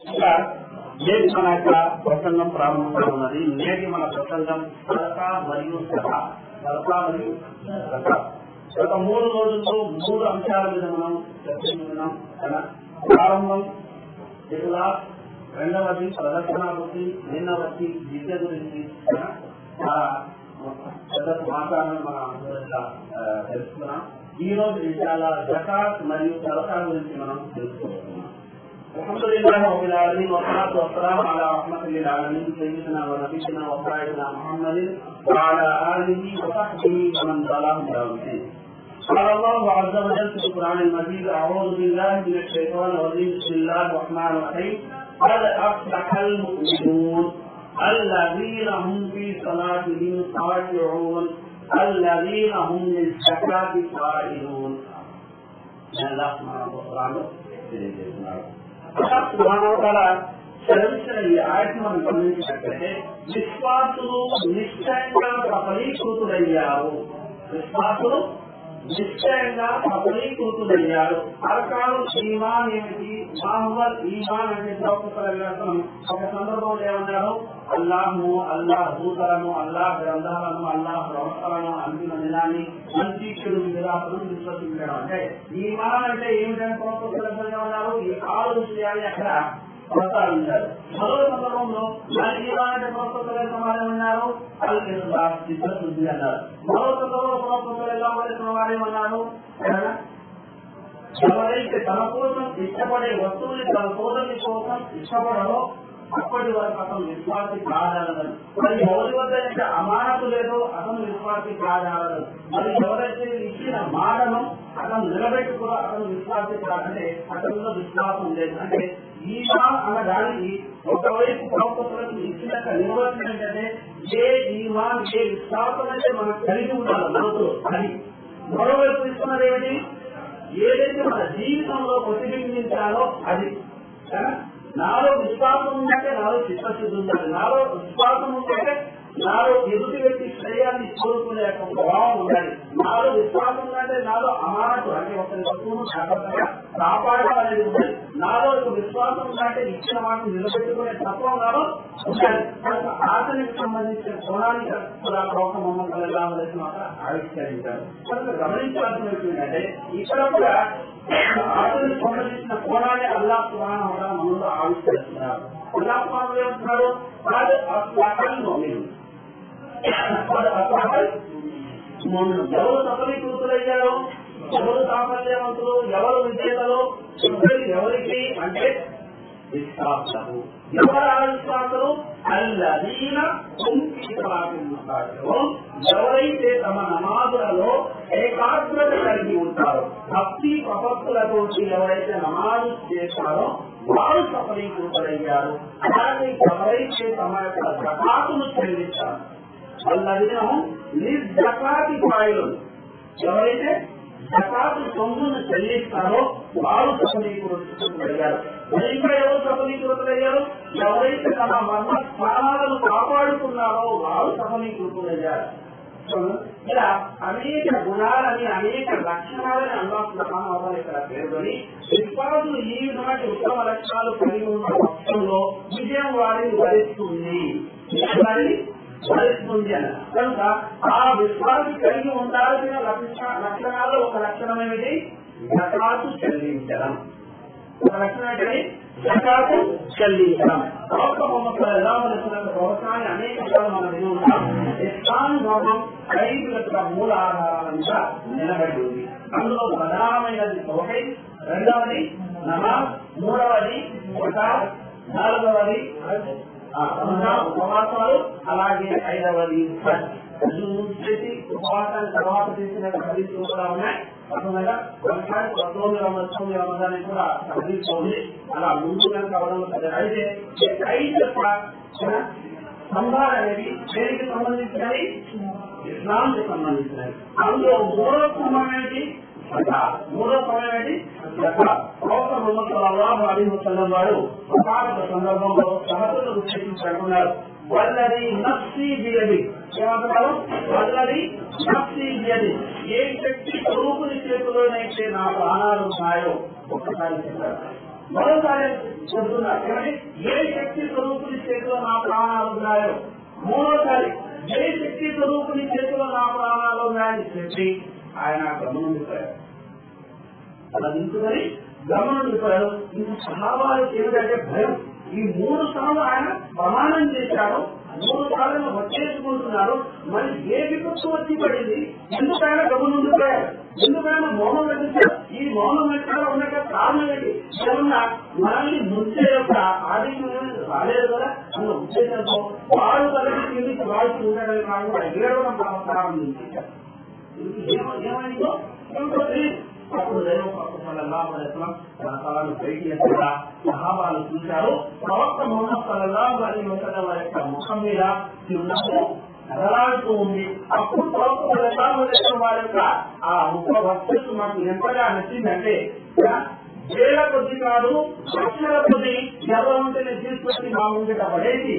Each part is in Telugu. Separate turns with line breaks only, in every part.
ఇంకా నేటి మన యొక్క ప్రసంగం ప్రారంభంగా ఉన్నది నేటి మన ప్రసంగం సరక మరియు సహ సరక మరియు సహ గత మూడు రోజుల్లో మూడు అంశాల మీద మనం చర్చించుకున్నాం కదా ప్రారంభం తెలుగా రెండవది ప్రదర్శన వృత్తి నిన్న వచ్చి విద్య గురించి కదా? చాలా పెద్ద సమాచారం మనం అందరిగా తెలుసుకున్నాం ఈ రోజు విషయాల జకాత్ మరియు సరకా గురించి మనం తెలుసుకోబోతున్నాం الحمد لله رب العالمين والصلاة والسلام على رحمة للعالمين سيدنا ونبينا وقائدنا محمد وعلى آله وصحبه ومن والاه إلى يوم الدين. قال الله عز وجل في القرآن المجيد أعوذ بالله من الشيطان الرجيم بسم الله الرحمن الرحيم قد أفلح المؤمنون الذين هم في صلاتهم خاشعون الذين هم للزكاة فاعلون. الله سبحانه وتعالى తెలియజేస్తున్నారు సుమానవతాల చదివించిన ఈ ఆయటను మనం గమనించినట్లయితే విశ్వాసులు నిశ్చయంగా సఫలీకృతులయ్యారు విశ్వాసులు నిశ్చయంగా సఫలీకృతులయ్యారు అరకాలు ఈమాన్ ఏమిటి మహమ్మద్ ఈమాన్ అంటే ప్రవక్తలు ఒక సందర్భంలో ఏమన్నారు అల్లాహ్ను అల్లాహ్ దూతలను అల్లాహ్ గ్రంథాలను అల్లాహ్ ప్రవక్తలను అంతిమ దినాన్ని మంచి చెడు విధాలను విశ్వసించడం అంటే ఈమాన్ అంటే ఏమిటని ప్రవక్తలు ఏమన్నారు ఈ ఆరు విషయాన్ని అక్కడ ప్రస్తావించారు మరో సందర్భంలో మరి ఈమాన్ అంటే ప్రవక్తలు సమాధానం ఉన్నారు చిత్తశుద్ధి అన్నారు మరో సందర్భంలో ప్రవక్తలు ఎలా వలసిన వారేమన్నారు ఎవరైతే తన కోసం ఇష్టపడే వస్తువుని తన సోదరుని కోసం ఇష్టపడరో అప్పటి వరకు అతను విశ్వాసి కాదాలని మరి ఎవరి వద్ద అయితే అమానత లేదో అతను విశ్వాసి కాదాలని మరి ఎవరైతే ఇచ్చిన మాటను అతను నిలబెట్టుకున్నా అతను విశ్వాసి కాదంటే అతనిలో విశ్వాసం లేదు అంటే ఈ అన్న దానికి ఒకవైపు ప్రవక్తలకు ఇచ్చినట్టు నిర్వచనం ఏంటంటే ఏ ఈమాన్ ఏ విశ్వాసం అయితే మనం కలిగి ఉండాలి మనతో అది మరోవైపు ఇస్తున్నది ఏమిటి ఏదైతే మన జీవితంలో ప్రతిబింబించాలో అది నాలో విశ్వాసం ఉందంటే నాలో చిత్తశుద్ధి ఉండాలి నాలో విశ్వాసం ఉందంటే నాలో ఎదుటి వ్యక్తి శ్రేయాన్ని కోరుకునే ఒక ప్రభావం ఉండాలి నాలో విశ్వాసం ఉందంటే నాలో అమానటు అంటే ఒకరి వస్తువును జాగ్రత్తగా కాపాడడం అనేది ఉండాలి నాలో ఒక విశ్వాసం ఉందంటే ఇచ్చిన వాటిని నిలబెట్టుకునే తత్వం నాలో ఉండాలి కనుక ఆచరణకు సంబంధించిన కోణానికి కూడా ప్రవక్త మొహమ్మద్ అల్లాహ్ అలైహి మాత్రం ఆవిష్కరించారు కనుక గమనించాల్సిన విషయం ఏంటంటే ఇక్కడ కూడా ఆచరణకు సంబంధించిన కోణాన్ని అల్లా సుబాన మనలో ఆవిష్కరిస్తున్నారు అల్లా సుబాన ఏమంటున్నారు వాడు అస్లాహల్ మోమిను వాడు అస్లాహల్ మోమిను ఎవరు సఫలీకృతులయ్యారు ఎవరు సాఫల్యవంతులు ఎవరు విజేతలు ఇద్దరు ఎవరికి అంటే విశ్వాసము ఎవరు ఆ విశ్వాసులు అల్లదీన ఎవరైతే తమ నమాజులలో ఏకాగ్రత కలిగి ఉంటారో భక్తి ప్రపత్తులతో ఎవరైతే నమాజు చేస్తారో వారు సఫలీకృతులయ్యారు అలాగే ఎవరైతే తమ యొక్క జకాతును చెల్లిస్తారు అల్లదీనం నిర్జకాతి పాయలు ఎవరైతే జకాతు సొమ్మును చెల్లిస్తారో వారు సఫలీకృతులయ్యారు ఇంకా ఎవరు సఫలీకృతులయ్యారు ఎవరైతే తమ మర్మ స్థానాలను కాపాడుకున్నారో వారు సఫలీకృతులయ్యారు ఇలా అనేక గుణాలని అనేక లక్షణాలని అల్లాహ్ ఇక్కడ పేర్కొని విశ్వాసులు ఈ విధమైన ఉత్తమ లక్షణాలు కలిగి ఉన్న పక్షంలో విజయం వారిని భరిస్తుంది వారిని భరిస్తుంది అని కనుక ఆ విశ్వాసి కలిగి ఉండాల్సిన లక్షణాల్లో ఒక లక్షణం ఏమిటి జకాతు చెల్లించడం ఒక లక్షణం ఏంటంటే జకాతు చెల్లించడం ప్రవక్త మొహమ్మద్ ఎలా వలసిన ప్రవచనాన్ని అనేక సార్లు మనం విని ఉంటాం ఇస్లాం ధర్మం ఐదు యొక్క మూల ఆధారాలంగా నిలబడి ఉంది అందులో ప్రధానమైనది ఒకటి రెండవది నమాజ్ మూడవది ఒక నాలుగవది ఉపవాసాలు అలాగే ఐదవది చేసి ఉపవాసాన్ని తర్వాత చేసిన హదీసులు కూడా ఉన్నాయి అర్థమైనా ఒకసారి పంతొమ్మిది వందల తొమ్మిది వందలని కూడా హదీసు ఉంది అలా ముందు కనుక అవడం అయితే ఐదు యొక్క సంభార అనేది దేనికి సంబంధించినది ఇస్లాంకి సంబంధించినది అందులో మూడో స్తంభం ఏంటి మూడో సమయం ఏంటి ప్రవక్త ముహమ్మద్ సల్లాహు అలీ వసల్లం వారు ఒక సందర్భంలో సహతులు ఉద్దేశించి అంటున్నారు వల్లది నఫ్సీ బియది ఏమంటున్నారు వల్లది నఫ్సీ బియది ఏ శక్తి స్వరూపుని చేతిలోనైతే నా ప్రాణాలు ఉన్నాయో ఒక్కసారి చెప్పారు మరోసారి చెబుతున్నారు ఏమంటే ఏ శక్తి స్వరూపుని చేతిలో నా ప్రాణాలు ఉన్నాయో మూడోసారి ఏ శక్తి స్వరూపుని చేతిలో నా ప్రాణాలు ఉన్నాయని చెప్పి ఆయన గమనించారు అలా నించుకొని గమనించారు ఇంక సహాబాలకి ఏమిటంటే భయం ఈ మూడు సార్లు ఆయన ప్రమాణం చేశారు మూడు సార్లు వచ్చేసుకుంటున్నారు మరి ఏ విపత్తు వచ్చి పడింది ఎందుకైనా గమనించారు ఎందుకైనా మౌనం వెళ్తారు ఈ మౌనం వెళ్తారు ఉండక కారణం ఏంటి ఏమన్నా మనల్ని ముంచే యొక్క ఆధిక్యం రాలేదు కదా అన్న ఉద్దేశంతో వాడు కలిసి కిందికి వాడుతూ ఉండడం కాకుండా ఏడవడం ప్రారంభించారు ఏమైందో ఏమిటో తెలియదు అప్పుడు దైవప్రవక్తలం తన తలను బయటి ఎత్తగా సహాబాలు చూశారు ప్రవక్త మొహమ్మద్ సల్లల్లాహు అలైహి వసల్లం వారి యొక్క ముఖం మీద చిరునవ్వు కదలాడుతూ ఉంది అప్పుడు ప్రవక్త సల్లల్లాహు అలైహి వసల్లం వారి యొక్క ఆ ముఖ వర్చస్సు మాకు ఎంతగా నచ్చిందంటే వేల కొద్ది కాదు లక్షల కొద్ది ఎవరు ఉంటేనే తీసుకొచ్చి మా ముంగిట పడేసి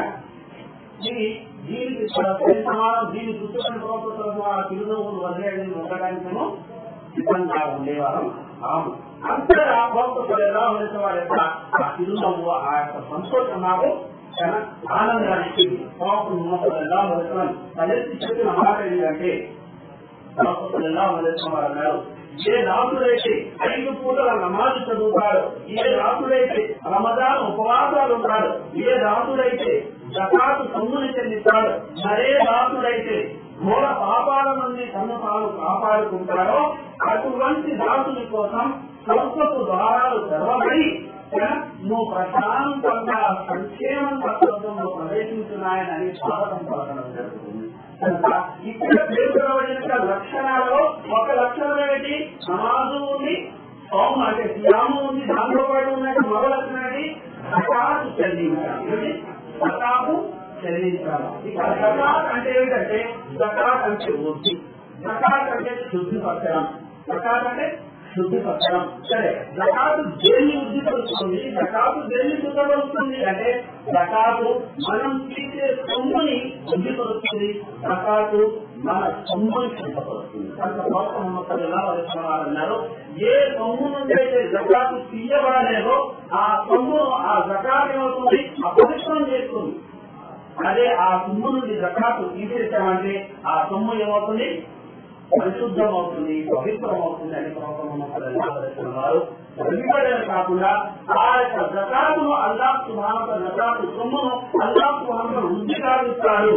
ఇది దీనికి సమానం దీన్ని చూసుకుని ప్రవక్తలు ఆ చిరునవ్వులు వదిలేయడం ఉండడానికేమో సిద్ధంగా ఉండేవారు అవును అంతగా భక్తులు వారి యొక్క ఆ చిరునవ్వు ఆ యొక్క సంతోషం నాకు చాలా ఆనందానికి భక్తులు మోసలు ఎలా వస్తున్నాను తలెత్తి చెప్పిన మాట ఏంటంటే భక్తులు ఎలా వస్తున్నారు అన్నారు ఏ రాసుడైతే ఐదు పూటల నమాజు చదువుతాడు ఏ రాసుడైతే రమదాన్ ఉపవాసాలు ఉంటాడు ఏ రాసుడైతే జకాతు సొమ్ముని చెల్లిస్తాడు మరే రాసుడైతే ఘోర పాపాల నుండి తను తాను కాపాడుకుంటారో అటువంటి దాసుని కోసం స్వల్పపు ద్వారాలు తెరవబడి నువ్వు ప్రశాంతంగా సంక్షేమం తత్వంలో ప్రవేశించున్నాయని స్వాగతం పలకడం జరుగుతుంది ఇక్కడ పేర్కొనబడిన లక్షణాలలో ఒక లక్షణం ఏంటి సమాజం ఉంది సోమ అంటే శ్యాము ఉంది దాంట్లో పాటు ఉన్నట్టు మరో లక్షణం ఏంటి సకాకు చెల్లించాలి సకాకు చెల్లించాలి ఇక్కడ సకాత్ అంటే ఏంటంటే సకాత్ అంటే వృద్ధి సకాత్ అంటే శుద్ధిపరచడం సకాత్ అంటే శుద్ధిపరచడం సరే జకాతు దేన్ని వృద్ధిపరుస్తుంది జకాతు దేన్ని శుద్ధపరుస్తుంది అంటే జకాతు మనం తీసే సొమ్ముని వృద్ధిపరుస్తుంది జకాతు మన సొమ్ముని శుద్ధపరుస్తుంది కనుక గౌతమ మొక్కలు ఎలా వస్తున్నారు ఏ సొమ్ము నుండి అయితే జకాతు తీయబడలేదో ఆ సొమ్ము ఆ జకాతు ఏమవుతుంది అపవిత్రం చేస్తుంది అదే ఆ సొమ్ము నుండి జకాతు తీసేసామంటే ఆ సొమ్ము ఏమవుతుంది పరిశుద్ధం అవుతుంది పవిత్రం అవుతుంది అని ప్రభుత్వం వారు వెలువడమే కాకుండా ఆ యొక్క జకాతును అల్లా సుభానత జకాతు సొమ్మును అల్లా సుభానత వృద్ధి కావిస్తాడు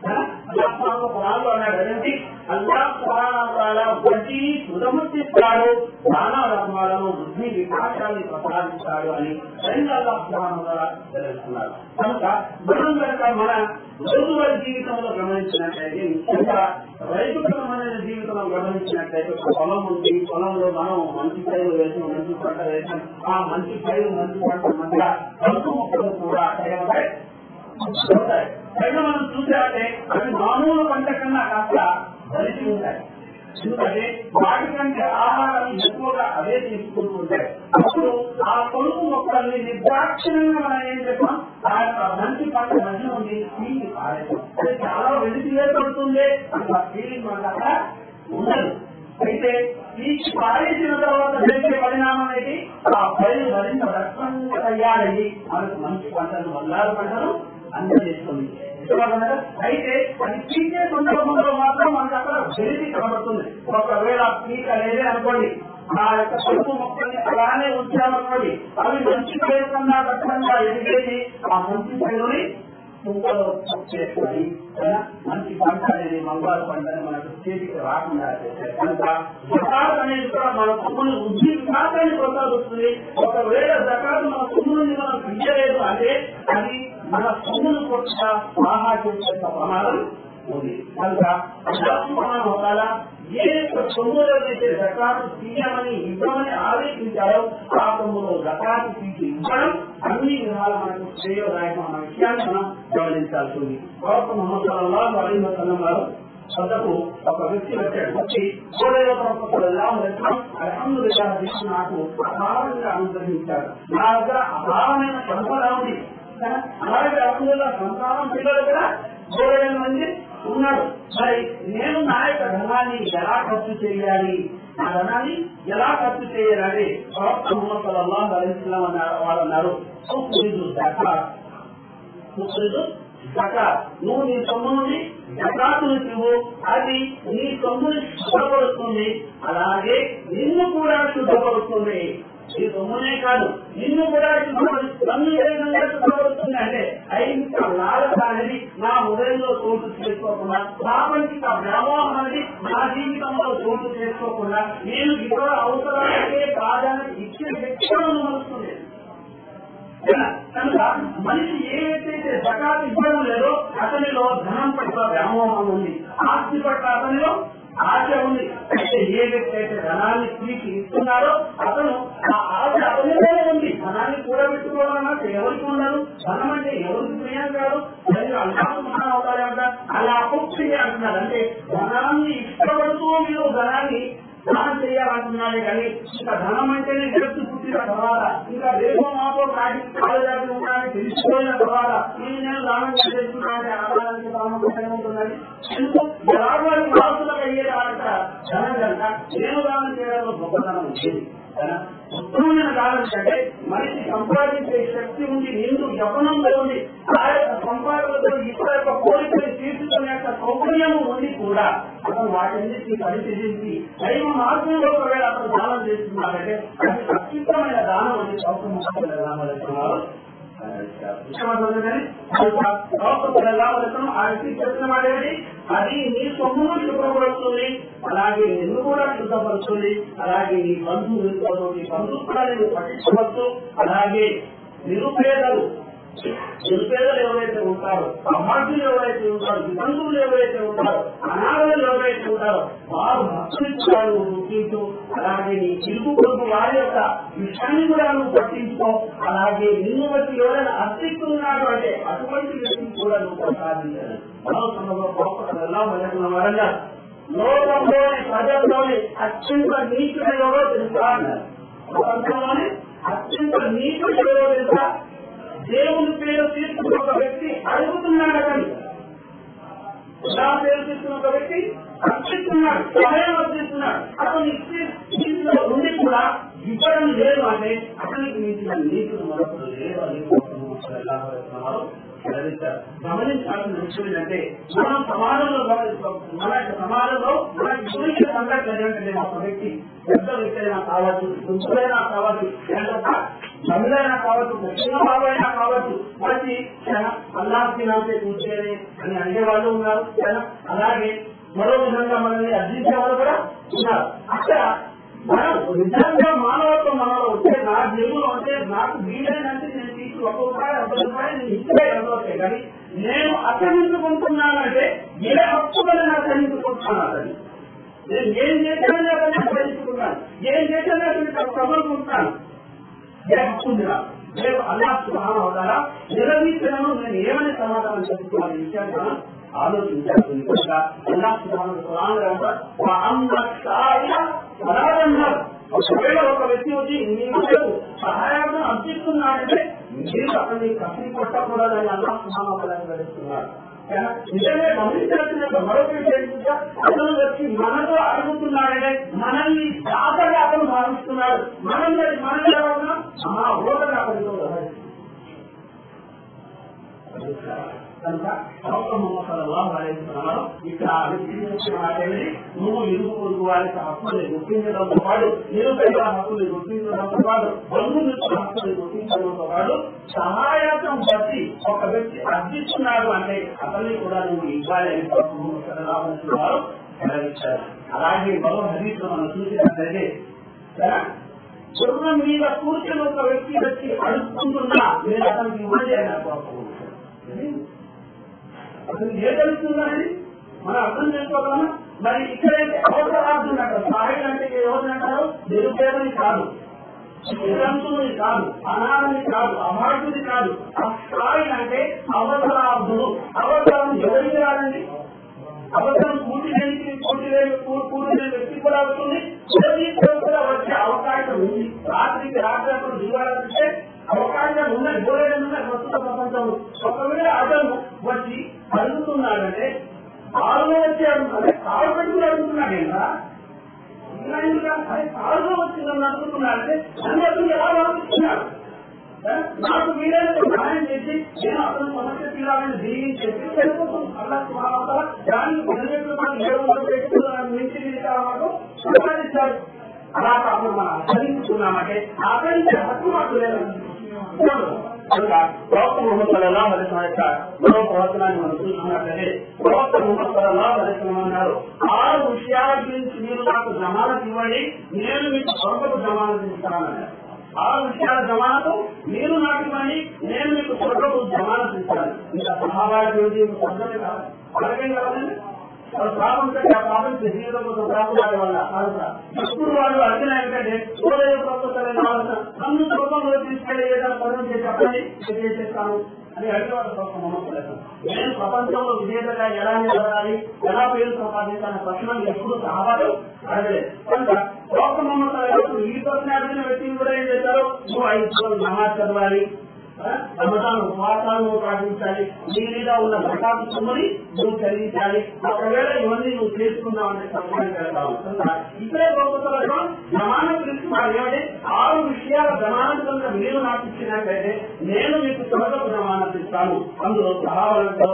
పురాణాలు అన్నాడు అదేంటి అల్లా పురాణాల వడ్డీ సుధముచ్చిస్తాడు నానా రకమాలను వృద్ధి వికాసాన్ని ప్రసాదిస్తాడు అని రెండు అల్లా పురాణం ద్వారా తెలుస్తున్నారు కనుక మనం కనుక మన రోజువారి జీవితంలో గమనించినట్లయితే ముఖ్యంగా రైతుపరమైన జీవితంలో గమనించినట్లయితే ఒక పొలం ఉంది పొలంలో మనం మంచి పైరు వేసాం మంచి పంట వేసాం ఆ మంచి పైరు మంచి పంట మధ్య కలుపు మొక్కలు కూడా ఏమంటాయి పైన మనం చూసామంటే అవి మామూలు పంట కన్నా కాస్త కలిసి ఉంటాయి ఎందుకంటే వాటికంటే ఆహారాన్ని ఎక్కువగా అవే తీసుకుంటూ ఉంటాయి అప్పుడు ఆ పొలుపు మొక్కల్ని నిర్దాక్షిణ్యంగా మనం ఏం చెప్పాం ఆ యొక్క మంచి పంట మధ్య ఉంది పీకి పారేస్తాం అది చాలా వెలిసి ఏర్పడుతుంది అట్లా ఫీలింగ్ మనకు అక్కడ ఉండదు అయితే పీకి పారేసిన తర్వాత జరిగే పరిణామం అనేది ఆ పైరు మరింత రక్షణగా తయారయ్యి మనకు మంచి పంటను బంగారు పంటను అందజేస్తుంది అయితే అది పీకే సందర్భంలో మాత్రం మనకు అక్కడ వెలిసి కనబడుతుంది ఒకవేళ పీక లేదే అనుకోండి ఆ యొక్క పలుపు మొక్కల్ని అలానే ఉంచామనుకోండి అవి మంచి పేరు కన్నా దట్టంగా ఎదిగేది ఆ మంచి పేరుని కుంకలో చేసుకొని మంచి పంట అనేది మంగళ పంటని మనకు చేతికి రాకుండా చేశారు కనుక జకాత్ అనేది కూడా మన సొమ్ముని వృద్ధి వికాసాన్ని కొనసాగుతుంది ఒకవేళ జకాత్ మన సొమ్ముని మనం ఇయ్యలేదు అంటే అది మన సొమ్మును కొట్ట ఆహా చేసే ప్రమాదం ఉంది కనుక ప్రమాణం ఒకవేళ ఏ సొమ్ములోనైతే జకాతు తీయమని ఇవ్వమని ఆదేశించారో ఆ సొమ్ములో జకాతు తీసి ఇవ్వడం అన్ని విధాల మనకు శ్రేయోదాయకం అన్న విషయాన్ని మనం గమనించాల్సి ఉంది ప్రవక్త మొహమ్మద్ సల్లల్లాహు అలైహి వసల్లం గారు వద్దకు ఒక వ్యక్తి వచ్చాడు వచ్చి సోదర అల్హమ్దుల్లా నాకు అపారంగా అనుగ్రహించాడు నా దగ్గర అపారమైన సంపద ఉంది అలాగే అల్హమ్దుల్లా సంతానం పిల్లలు కూడా గోడైన మంది ఉన్నాడు మరి నేను నా యొక్క ధనాన్ని ఎలా ఖర్చు చేయాలి ఆ ధనాన్ని ఎలా ఖర్చు చేయాలని ప్రవక్త ముహమ్మద్ సల్లల్లాహు అలైహి వసల్లం అన్నారు వాళ్ళు అన్నారు "తుఖ్రిజు జకాత్." తుఖ్రిజు జకాత్. నువ్వు నీ సొమ్ము నుండి జకాతును ఇవ్వు అది నీ సొమ్ముని శుభ్రపరుస్తుంది అలాగే నిన్ను కూడా శుభ్రపరుస్తుంది ఈ సొమ్మునే కాదు నిన్ను కూడా శుభ్రపరుస్తుంది నన్ను ఏ విధంగా శుభ్రపరుస్తుంది అంటే ఐహిక లాలత అనేది నా హృదయంలో చోటు చేసుకోకుండా ప్రాపంచిక వ్యామోహం అనేది నా జీవితంలో చోటు చేసుకోకుండా నేను ఇతర అవసరాలకే ప్రాధాన్యత ఇచ్చిన వ్యక్తులను మలుస్తుంది కనుక మనిషి ఏదైతే జకాత్ ఇవ్వడం లేదో అతనిలో ధనం పట్ల వ్యామోహం ఉంది ఆస్తి పట్ల అతనిలో ఆశ ఉంది అయితే ఏ వ్యక్తి అయితే ధనాన్ని తీసి ఇస్తున్నారో అతను ఆ ఆశ అతనిలోనే ఉంది ధనాన్ని కూడబెట్టుకోవాలన్నా ఎవరికి ఉండదు ధనం అంటే ఎవరికి ప్రియం కాదు అల్లాహం అవుతారంట అలా అపుప్రియ అంటున్నారు అంటే ధనాన్ని ఇష్టపడుతూ మీరు ధనాన్ని దానం చేయాలంటున్నాడే కానీ ఇంకా ధనం అంటేనే జగత్తు పుట్టిన తర్వాత ఇంకా రేపో మాపో నాటి కాలజాతి ఉన్నాయని తెలిసిపోయిన తర్వాత నేను నేను దానం చేస్తున్నానంటే ఆదాయానికి దానం ఉంటున్నది ఎందుకు ఎలాగో అది వారసులకు అయ్యేది అంట ధనం కనుక నేను దానం చేయడంలో గొప్పతనం వచ్చేది ఉత్తమమైన కాలం కంటే మనిషి సంపాదించే శక్తి ఉంది నిండు యవనంలో ఉంది ఆ యొక్క సంపాదనతో ఇతర యొక్క కోరికలు తీర్చుకునే యొక్క సౌకర్యము ఉంది కూడా అతను వాటన్నిటిని పరిశీలించి దైవ మార్గంలో ఒకవేళ అతను దానం చేస్తున్నాడంటే అది ఖచ్చితమైన దానం అని సౌకర్యం రామలక్ష్మణాలు ఆ వ్యక్తి చెప్పిన వాడేది అది నీ సొమ్మును శుభ్రపరుస్తుంది అలాగే నిన్ను కూడా శుద్ధపరుస్తుంది అలాగే నీ బంధువులతో నీ బంధుత్వాన్ని పట్టించవచ్చు అలాగే నిరుపేదలు నిరుపేదలు ఎవరైతే ఉంటారో అమార్జులు ఎవరైతే ఉంటారో వితంతువులు ఎవరైతే ఉంటారో అనాథలు ఎవరైతే ఉంటారో వారు భక్తుని కూడా నువ్వు గుర్తించు అలాగే నీ చిరుకు కొడుకు వారి యొక్క విషయాన్ని కూడా నువ్వు పట్టించుకో అలాగే నిన్ను బట్టి ఎవరైనా అర్థిస్తున్నాడు అంటే అటువంటి వ్యక్తిని కూడా నువ్వు ప్రసాదించాలి మనోసంలో గొప్ప ఎలా మొదలైన వరంగా లోకంలోని ప్రజల్లోని అత్యంత నీచుడు ఎవరో తెలుసా అన్నారు ప్రపంచంలోని అత్యంత నీచుడు ఎవరో తెలుసా దేవుని పేరు తీసుకున్న ఒక వ్యక్తి అడుగుతున్నాడు అతను ఎలా పేరు తీసుకున్న ఒక వ్యక్తి అర్పిస్తున్నాడు సహాయం అర్పిస్తున్నాడు అతను ఇచ్చే నీతిలో ఉండి కూడా ఇవ్వడం లేదు అంటే అతనికి మించిన నీతులు మరొకరు లేదు అని ఎలా భావిస్తున్నారు గమనించాల్సిన విషయం ఏంటంటే మనం సమాజంలో మన యొక్క సమాజంలో మనకి గురించి సంఘటన ఏంటంటే ఒక వ్యక్తి పెద్ద వ్యక్తి అయినా కావచ్చు దుంచులైనా కావచ్చు లేకపోతే తమిళైనా కావచ్చు దక్షిణ బాబైనా కావచ్చు వచ్చి అల్లాహ్ నాకే కూర్చోని అని అనేవాళ్ళు ఉన్నారు అలాగే మరో విధంగా మనల్ని అర్జించే వాళ్ళు కూడా ఉన్నారు అక్కడ మనం నిజంగా మానవత్వం మనలో ఉంటే నా జేబులో ఉంటే నాకు వీలైనంటే నేను తీసి ఒక రూపాయి ఒక రూపాయి నేను ఇచ్చే ఎవరోకే కానీ నేను అసహించుకుంటున్నానంటే ఏ హక్కులని నేను అసహించుకుంటున్నాను అతని నేను ఏం చేశానని అతన్ని అసహించుకున్నాను ఏం చేశానని అతన్ని సమర్పుకుంటున్నాను ఏ హక్కు ఉంది నాకు రేపు అల్లా సుభానం అవుతారా నిలదీసినను నేను ఏమని సమాధానం చెప్తున్నాను ఈ విషయాన్ని మనం ఆలోచించాల్సింది కనుక అల్లా సుభానం ఒకవేళ ఒక వ్యక్తి వచ్చి మీకు సహాయాన్ని అందిస్తున్నాడంటే మీరు అతన్ని కసిరి కొట్టకూడదని అల్లా సుభానం వెళ్తున్నారు నిజంగా గమనించాల్సిన మరొక విషయం అతను వచ్చి మనతో అడుగుతున్నాడంటే మనల్ని దాతగా అతను భావిస్తున్నాడు మనల్ని మనల్ని ఎవరన్నా మా ఓటగా అతనితో వ్యవహరిస్తున్నాడు కనుక ఇక్కడ మాట్లాడి నువ్వు ఇరుగు పొరుగు వారికి హక్కుల్ని గుర్తించడంతో పాటు నిరుపేద హక్కుల్ని గుర్తించడంతో పాటు బంధుమిత్రుల హక్కుల్ని గుర్తించడంతో పాటు సహాయతం బట్టి ఒక వ్యక్తి అర్థిస్తున్నాడు అంటే అతన్ని కూడా నువ్వు ఇవ్వాలి అని వారు వెల్లడించారు అలాగే మరో హరీతో మనం చూసినట్లయితే గుర్రం మీద కూర్చొని ఒక వ్యక్తి వచ్చి అడుగుతుంటున్నా నేను అతనికి ఇవ్వండి అని కోరుకుంటున్నాను అసలు ఏ తెలుస్తుందని మనం అర్థం చేసుకోగలమా మరి ఇక్కడైతే అవసరార్థం అంటారు సహాయం అంటే ఎవరిని అంటారు నిరుపేదని కాదు నిరంతుని కాదు అనాథని కాదు అమార్గుడి కాదు అస్థాయి అంటే అవసరార్థుడు అవసరం ఎవరికి రాదండి అవసరం పూర్తి లేని పూర్తి లేని పూర్తి లేని వ్యక్తి కూడా అవుతుంది కూడా వచ్చే అవకాశం ఉంది రాత్రికి రాత్రి అప్పుడు దిగాలంటే అవకాశాలు ఉన్నాయి బోలేడు ఉన్నాయి ప్రస్తుత ప్రపంచంలో ఒకవేళ అతను వచ్చి అడుగుతున్నాడంటే కాళ్ళు వచ్చి అడుగుతున్నాడు కాలు పెట్టుకుని అడుగుతున్నాడు ఏంటా ఇలా ఇంకా అది కారులో వచ్చి నన్ను అడుగుతున్నారంటే నన్ను అతను ఎలా ఆలోచిస్తున్నారు నాకు వీలైనంత సహాయం చేసి నేను అతను సమస్య తీరాలని దీవించేసి సరిపోతుంది అలా మహారాష్ట్ర దాన్ని పదిహేను రూపాయలు ఏడు వందల పెట్టుకుని మించి తీసుకోవడం సంపాదించారు అలా కాకుండా మనం ఆచరించుకున్నామంటే ఆచరించే హక్కు మాకు లేదండి కనుక ప్రవక్త ముహమ్మద్ సల్లాహ్ అలిస్లాం యొక్క మరో ప్రవచనాన్ని మనం చూసుకున్నట్లయితే ప్రవక్త ముహమ్మద్ సల్లాహ్ అలిస్లాం అన్నారు ఆరు విషయాల గురించి మీరు నాకు జమానత్ ఇవ్వండి నేను మీకు స్వర్గపు జమానత్ ఇస్తానన్నారు ఆరు విషయాల జమానతు మీరు నాకు ఇవ్వండి నేను మీకు స్వర్గపు జమానత్ ఇస్తాను ఇంకా సహాబాయి స్వర్గమే కాదు అలాగే కాదండి ప్రాబ్లం కంటే ఆ ప్రాబ్లం జీవితంలో ప్రాబ్లం వల్ల ఎప్పుడు వాళ్ళు అర్జున ఏంటంటే సూర్య ప్రభుత్వం నన్ను స్వర్గంలో తీసుకెళ్లి ఏదైనా పనులు చేసి చెప్పండి నేను చేసేస్తాను అని అడిగేవాడు కోసం నమ్మకలేదు నేను ప్రపంచంలో విజేతగా ఎలా నిలబడాలి ఎలా పేరు సంపాదించాలనే ప్రశ్న ఎప్పుడు సహాబాలు అడగలేదు కనుక లోక మమ్మకం ఈ ప్రశ్న అడిగిన వ్యక్తిని కూడా ఏం చేశారు నువ్వు ఐదు రోజులు నమాజ్ చదవాలి రమదాన్ ఉపవాసాలను పాటించాలి నీ మీద ఉన్న ఘటాలు సొమ్ముని నువ్వు చెల్లించాలి ఒకవేళ ఇవన్నీ నువ్వు చేసుకున్నావు అంటే సమయం వెళ్తావు ఇక్కడే గొప్పతలో జమాన గురించి మనం ఏమంటే ఆరు విషయాల జమానం కనుక మీరు నాకు ఇచ్చినట్లయితే నేను మీకు త్వరగా జమానం ఇస్తాను అందులో సహావలంతో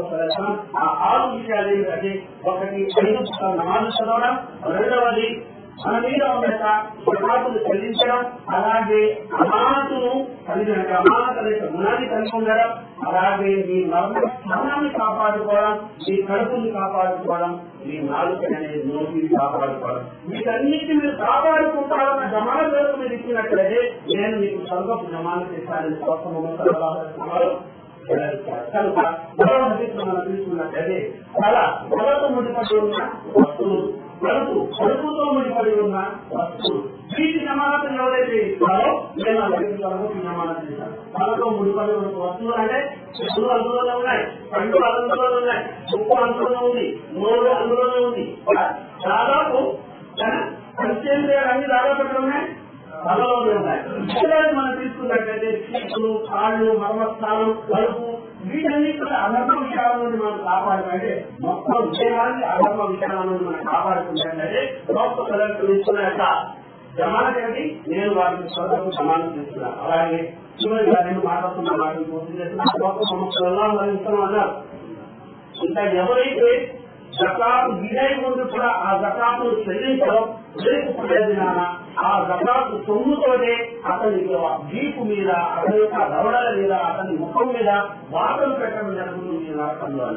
ఆ ఆరు విషయాలు ఏమిటంటే ఒకటి ఐదు నమాజు చదవడం రెండవది మన మీద ఉన్న జమాతులు చెల్లించడం అలాగే అమానతును కలిగి అమానత యొక్క గుణాన్ని కలిగి ఉండడం అలాగే మీ మర్మ స్థానాన్ని కాపాడుకోవడం మీ కడుపుని కాపాడుకోవడం మీ నాలుక అనేది నోటిని కాపాడుకోవడం వీటన్నిటి మీరు కాపాడుకుంటారన్న జమాన వరకు మీరు ఇచ్చినట్లయితే నేను మీకు స్వర్గపు జమాన చేస్తానని స్వస్థ కనుక మరో హదీస్ మనం తీసుకున్నట్లయితే తల తలతో ముడిపడి ఉన్న వస్తువులు కడుపు కడుపుతో ముడిపడి ఉన్న వస్తువులు వీటి జమానత ఎవరైతే ఇస్తారో నేను ఆ వ్యక్తి తలకు జమానత చేశాను తలతో ముడిపడి ఉన్న వస్తువులు అంటే చెప్పులు అందులోనే ఉన్నాయి కండు అందులోనే ఉన్నాయి ఉప్పు అందులోనే ఉంది నోరు అందులోనే ఉంది దాదాపు పంచేంద్రియాలు అన్ని దాదాపు ఎక్కడ ఉన్నాయి తలలోనే ఉన్నాయి ఇతరులు మనం తీసుకున్నట్లయితే చీకులు కాళ్ళు మర్మస్థానం కలుపు వీటన్ని కూడా అధర్మ విషయాల నుండి మనం కాపాడుకుంటే మొత్తం దేహాన్ని అధర్మ విషయాల నుండి మనం కాపాడుకుంటే లోపల కలెక్టర్ తీసుకున్న యొక్క జమానత్ ఏంటి నేను వారికి స్వతంత్రం సమానం చేస్తున్నాను అలాగే చివరిగా నేను మాట్లాడుతున్న వాటిని పూర్తి చేస్తున్నా గొప్ప సంవత్సరంలో మనం ఇస్తున్నాం అన్నారు ఇంకా ఎవరైతే జకాతు విజయ ముందు కూడా ఆ జకాతును చెల్లించడం రేపు ప్రయోజనాన ఆ జకాతు సొమ్ముతోనే అతని జీపు మీద అతని యొక్క దవడల మీద అతని ముఖం మీద వాటలు పెట్టడం జరుగుతుంది మీ నరకంలో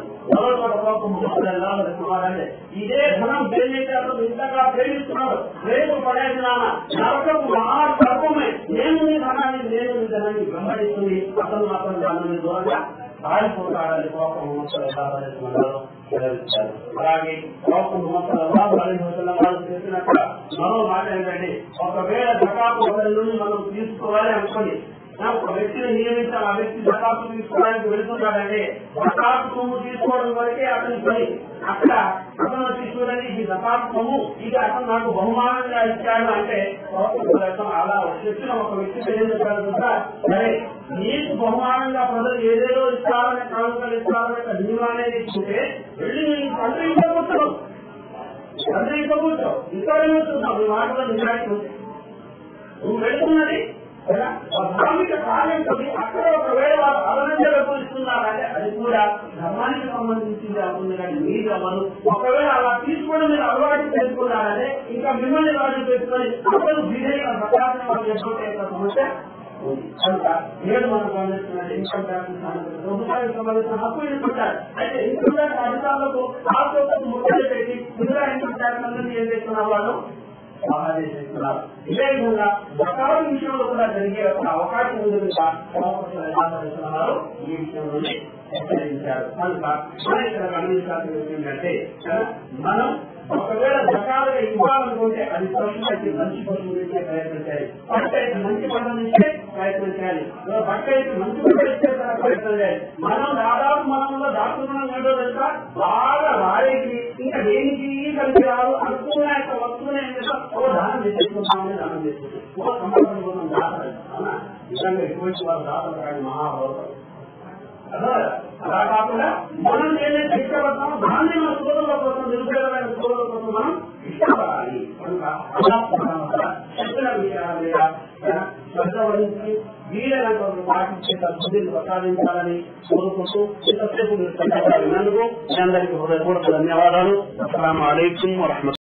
ఎవరితోటే ఇదే ధనం దేనికైతే అతను ఇంతగా ప్రేమిస్తున్నాడు రేపు ప్రయోజనాన నరకం మహా సర్వమే నేను నీ ధనాన్ని నేను నీ ధనాన్ని వెంబడిస్తుంది అతను మాత్రం దాని దూరంగా పారిపోతాడని కోపం సెలవిచ్చారు అలాగే కోపం వాళ్ళు చేసినట్టు మరో మాట ఏంటంటే ఒకవేళ జకాపు ఒకరి నుండి మనం తీసుకోవాలి అనుకోండి ఒక వ్యక్తిని నియమించాలి ఆ వ్యక్తి జకాపు తీసుకోవడానికి వెళుతున్నాడంటే జకాపు సొమ్ము తీసుకోవడం వరకే అతని పని అక్కడ అతను వచ్చి చూడండి ఈ జకాపు సొమ్ము ఇది అతను నాకు బహుమానంగా ఇచ్చాడు అంటే అలా చెప్పిన ఒక వ్యక్తి తెలియజేశాడు కదా సరే నీకు బహుమానంగా ప్రజలు ఏదేదో ఇస్తారని కానుకలు ఇస్తారని నియమం అనేది ఇస్తుంటే వెళ్ళి నేను తండ్రి ఇంట్లో కూర్చోవు తండ్రి ఇంట్లో కూర్చో ఇక్కడ కూర్చున్నావు నీ మాటలో నిజానికి ఉంది నువ్వు వెళుతున్నది ధార్మిక కార్యంతో అక్కడ ఒకవేళ వాళ్ళు అదనంగా ఇస్తున్నారంటే అది కూడా ధర్మానికి సంబంధించింది అవుతుంది కానీ మీరు అవ్వదు ఒకవేళ అలా తీసుకొని మీరు అలవాటు చేసుకున్నారంటే ఇంకా మిమ్మల్ని రాజు పెట్టుకొని అసలు విధేయ ప్రకాశం వాళ్ళు చేసుకుంటే సమస్య కనుక నేడు మనం గమనిస్తున్నది ఇన్కమ్ ట్యాక్స్ ప్రభుత్వానికి సంబంధించిన హక్కు ఇస్తుంటారు అయితే ఇన్కమ్ ట్యాక్స్ అధికారులకు ఆ కోసం ముట్టడి పెట్టి ముందుగా ఇన్కమ్ ట్యాక్స్ అందరినీ ఏం చేస్తున్న వాళ్ళు సమావేశిస్తున్నారు ఇదే విధంగా జకాల విషయంలో కూడా జరిగే ఒక అవకాశం ఉంది ఉన్నారు ఈ విషయం నుండి హెచ్చరించారు కనుక మనం ఇక్కడ గమనించాల్సిన ఏంటంటే మనం ఒకవేళ జకాలుగా ఇవ్వాలనుకుంటే అది పశువులకి మంచి పశువులు ఇచ్చే ప్రయత్నం చేయాలి పంట అయితే మంచి పంటలు ఇచ్చే ప్రయత్నం చేయాలి బట్ట అయితే మంచి పంట ఇచ్చే ప్రయత్నం చేయాలి మనం దాదాపు మనంలో దాచుకున్నాం ఏంటో తెలుసా బాగా వారికి ఇంకా దేనికి కలిసి రాదు అనుకున్న యొక్క వస్తువునే ఏం చేస్తాం ఓ దానం తెచ్చుకుంటామని దానం తెచ్చుకుంటాం ఓ సంబంధం కోసం దాతలు అవునా నిజంగా ఎటువంటి వారు దాతలు కానీ మహాభారతం అలా అలా కాకుండా మనం ఏదైతే ఇష్టపడతామో దాన్ని మన సోదరుల కోసం నిరుపేదమైన సోదరుల కోసం మనం ఇష్టపడాలి కనుక అలా చెప్పిన విషయాల మీద శ్రద్ధ వహించి వీలైనంత పాటించే బుద్ధిని ప్రసాదించాలని కోరుకుంటూ ఇంతసేపు మీరు చక్కగా విన్నందుకు మీ అందరికీ హృదయపూర్వక ధన్యవాదాలు అస్సలం అయికం వరహమతు